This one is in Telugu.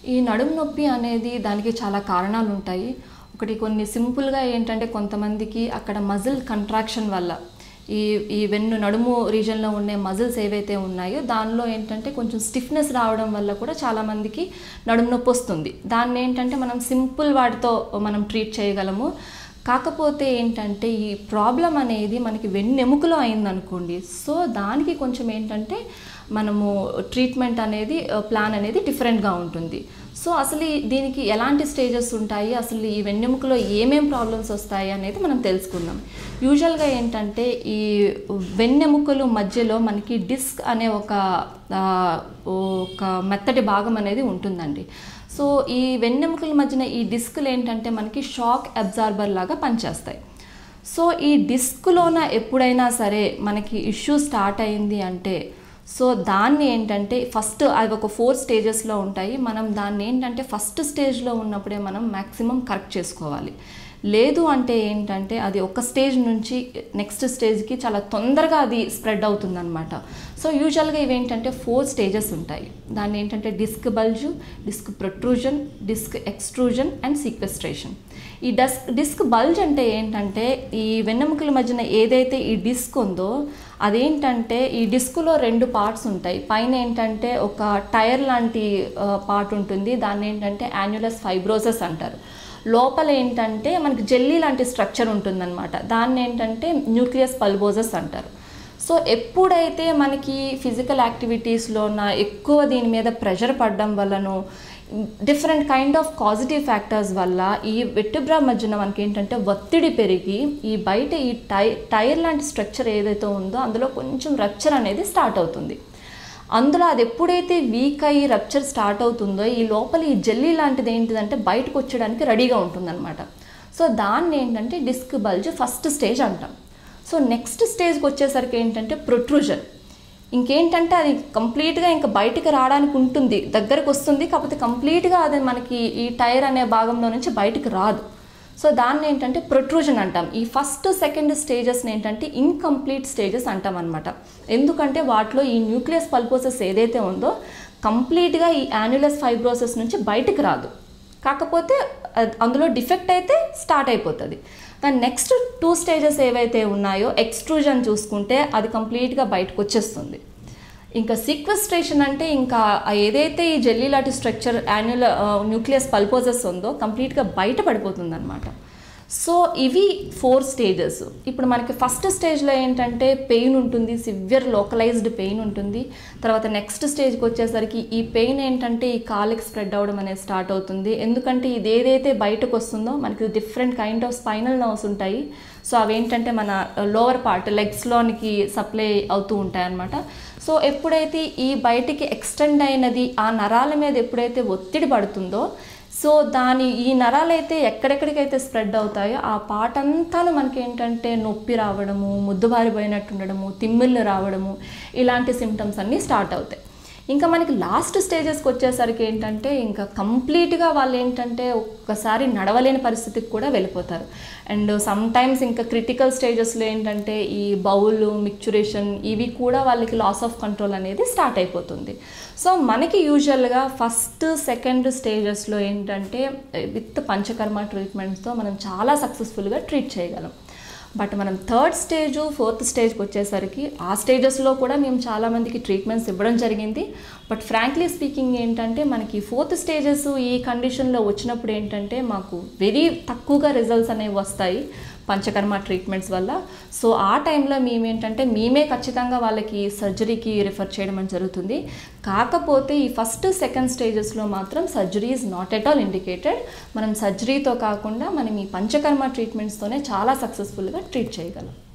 ఈ నడుము నొప్పి అనేది దానికి చాలా కారణాలు ఉంటాయి ఒకటి కొన్ని సింపుల్గా ఏంటంటే కొంతమందికి అక్కడ మజిల్ కంట్రాక్షన్ వల్ల ఈ ఈ వెన్ను నడుము రీజన్లో ఉండే మజిల్స్ ఏవైతే ఉన్నాయో దానిలో ఏంటంటే కొంచెం స్టిఫ్నెస్ రావడం వల్ల కూడా చాలామందికి నడుము నొప్పి వస్తుంది దాన్ని ఏంటంటే మనం సింపుల్ వాటితో మనం ట్రీట్ చేయగలము కాకపోతే ఏంటంటే ఈ ప్రాబ్లం అనేది మనకి వెన్నెముకలో అయిందనుకోండి సో దానికి కొంచెం ఏంటంటే మనము ట్రీట్మెంట్ అనేది ప్లాన్ అనేది డిఫరెంట్గా ఉంటుంది సో అసలు ఈ- దీనికి ఎలాంటి స్టేజెస్ ఉంటాయి అసలు ఈ వెన్నెముకలో ఏమేం ప్రాబ్లమ్స్ వస్తాయి అనేది మనం తెలుసుకుందాం యూజువల్గా ఏంటంటే ఈ వెన్నెముకలు మధ్యలో మనకి డిస్క్ అనే ఒక ఆ, ఒక మెత్తటి భాగం అనేది ఉంటుందండి సో ఈ వెన్నెముకల మధ్యన ఈ డిస్కులు ఏంటంటే మనకి షాక్ అబ్జార్బర్ లాగా పనిచేస్తాయి సో ఈ డిస్క్లోన ఎప్పుడైనా సరే మనకి ఇష్యూ స్టార్ట్ అయింది అంటే సో దాన్ని ఏంటంటే ఫస్ట్ అవి ఒక ఫోర్ స్టేజెస్లో ఉంటాయి మనం దాన్ని ఏంటంటే ఫస్ట్ స్టేజ్లో ఉన్నప్పుడే మనం మ్యాక్సిమం కరెక్ట్ చేసుకోవాలి లేదు అంటే ఏంటంటే అది ఒక స్టేజ్ నుంచి నెక్స్ట్ స్టేజ్కి చాలా తొందరగా అది స్ప్రెడ్ అవుతుందన్నమాట సో యూజువల్గా ఇవేంటంటే ఫోర్ స్టేజెస్ ఉంటాయి దాన్ని ఏంటంటే disc bulge disc protrusion disc extrusion and sequestration ఈ డస్క్ డిస్క్ బల్జ్ అంటే ఏంటంటే ఈ వెన్నెముకల మధ్యన ఏదైతే ఈ డిస్క్ ఉందో అదేంటంటే ఈ డిస్క్లో రెండు పార్ట్స్ ఉంటాయి పైన ఏంటంటే ఒక టైర్ లాంటి పార్ట్ ఉంటుంది దాన్ని ఏంటంటే యాన్యులస్ ఫైబ్రోసస్ అంటారు లోపల ఏంటంటే మనకి జెల్లీ లాంటి స్ట్రక్చర్ ఉంటుందన్నమాట దాన్ని ఏంటంటే న్యూక్లియస్ పల్బోజస్ అంటారు సో ఎప్పుడైతే మనకి ఫిజికల్ యాక్టివిటీస్లోన ఎక్కువ దీని మీద ప్రెషర్ పడడం వల్లనో different kind of positive factors వల్ల ఈ వెట్టిబ్రా మధ్యన మనకి ఏంటంటే ఒత్తిడి పెరిగి ఈ బయట ఈ టై టైర్ లాంటి స్ట్రక్చర్ ఏదైతే ఉందో అందులో కొంచెం రప్చర్ అనేది స్టార్ట్ అవుతుంది అందులో అది ఎప్పుడైతే వీక్ అయ్యి రప్చర్ స్టార్ట్ అవుతుందో ఈ లోపల ఈ జెల్లీ లాంటిది ఏంటిదంటే బయటకు వచ్చడానికి రెడీగా ఉంటుందన్నమాట సో దాన్ని ఏంటంటే డిస్క్ బల్జ్ ఫస్ట్ స్టేజ్ అంటాం సో నెక్స్ట్ స్టేజ్కి వచ్చేసరికి ఏంటంటే ప్రొట్రూజన్ ఇంకేంటంటే అది కంప్లీట్గా ఇంకా బయటికి రావడానికి ఉంటుంది దగ్గరకు వస్తుంది కాకపోతే కంప్లీట్గా అది మనకి ఈ టైర్ అనే భాగంలో నుంచి బయటికి రాదు సో దాన్ని ఏంటంటే ప్రొట్రూజన్ అంటాం ఈ ఫస్ట్ సెకండ్ స్టేజెస్ని ఏంటంటే ఇన్కంప్లీట్ స్టేజెస్ అంటాం అనమాట ఎందుకంటే వాటిలో ఈ న్యూక్లియస్ పల్పోసెస్ ఏదైతే ఉందో కంప్లీట్గా ఈ యాన్యులస్ ఫైబ్రోసెస్ నుంచి బయటికి రాదు కాకపోతే అద్- అందులో డిఫెక్ట్ అయితే స్టార్ట్ అయిపోతుంది కానీ నెక్స్ట్ టూ స్టేజెస్ ఏవైతే ఉన్నాయో ఎక్స్ట్రూజన్ చూసుకుంటే అది కంప్లీట్గా బయటకు వచ్చేస్తుంది ఇంకా సీక్వెస్ట్రేషన్ అంటే ఇంకా ఆ ఏదైతే ఈ జెల్లీ లాంటి స్ట్రక్చర్ యాన్యుల న్యూక్లియస్ పల్పోజెస్ ఉందో కంప్లీట్గా బయట పడిపోతుంది అనమాట సో ఇవి ఫోర్ స్టేజెస్ ఇప్పుడు మనకి ఫస్ట్ స్టేజ్లో ఏంటంటే పెయిన్ ఉంటుంది సివియర్ లోకలైజ్డ్ పెయిన్ ఉంటుంది తర్వాత నెక్స్ట్ స్టేజ్కి వచ్చేసరికి ఈ పెయిన్ ఏంటంటే ఈ కాలికి స్ప్రెడ్ అవ్వడం అనేది స్టార్ట్ అవుతుంది ఎందుకంటే ఇది ఏదైతే బయటకు వస్తుందో మనకి different kind of spinal nerves ఉంటాయి సో అవి ఏంటంటే మన లోవర్ పార్ట్ లెగ్స్లోనికి సప్లై అవుతూ ఉంటాయి అన్నమాట సో ఎప్పుడైతే ఈ బయటికి ఎక్స్టెండ్ అయినది ఆ నరాల మీద ఎప్పుడైతే ఒత్తిడి పడుతుందో సో దాని ఈ నరాలైతే ఎక్కడెక్కడికైతే స్ప్రెడ్ అవుతాయో ఆ పార్ట్ అంతా మనకి ఏంటంటే నొప్పి రావడము ముద్దుబారిపోయినట్టు ఉండడము తిమ్మిళ్ళు రావడము ఇలాంటి సిమ్టమ్స్ అన్నీ స్టార్ట్ అవుతాయి ఇంకా మనకి లాస్ట్ స్టేజెస్కి వచ్చేసరికి ఏంటంటే ఇంకా కంప్లీట్గా వాళ్ళు ఏంటంటే ఒక్కసారి నడవలేని పరిస్థితికి కూడా వెళ్ళిపోతారు అండ్ సమ్ టైమ్స్ ఇంకా క్రిటికల్ స్టేజెస్లో ఏంటంటే ఈ బౌల్ మిక్చురేషన్ ఇవి కూడా వాళ్ళకి లాస్ ఆఫ్ కంట్రోల్ అనేది స్టార్ట్ అయిపోతుంది సో మనకి యూజువల్గా ఫస్ట్ సెకండ్ స్టేజెస్లో ఏంటంటే విత్ పంచకర్మ ట్రీట్మెంట్స్తో మనం చాలా సక్సెస్ఫుల్గా ట్రీట్ చేయగలం బట్ మనం థర్డ్ స్టేజ్ ఫోర్త్ స్టేజ్కి వచ్చేసరికి ఆ స్టేజెస్లో కూడా మేము చాలామందికి ట్రీట్మెంట్స్ ఇవ్వడం జరిగింది బట్ ఫ్రాంక్లీ స్పీకింగ్ ఏంటంటే మనకి ఫోర్త్ స్టేజెస్ ఈ కండిషన్లో వచ్చినప్పుడు ఏంటంటే మాకు వెరీ తక్కువగా రిజల్ట్స్ అనేవి వస్తాయి పంచకర్మ ట్రీట్మెంట్స్ వల్ల సో ఆ టైంలో మేము ఏంటంటే మేమే ఖచ్చితంగా వాళ్ళకి సర్జరీకి రిఫర్ చేయడం అని జరుగుతుంది కాకపోతే ఈ ఫస్ట్ సెకండ్ స్టేజెస్లో మాత్రం surgery is not at all indicated మనం సర్జరీతో కాకుండా మనం ఈ పంచకర్మ ట్రీట్మెంట్స్తోనే చాలా సక్సెస్ఫుల్గా ట్రీట్ చేయగలం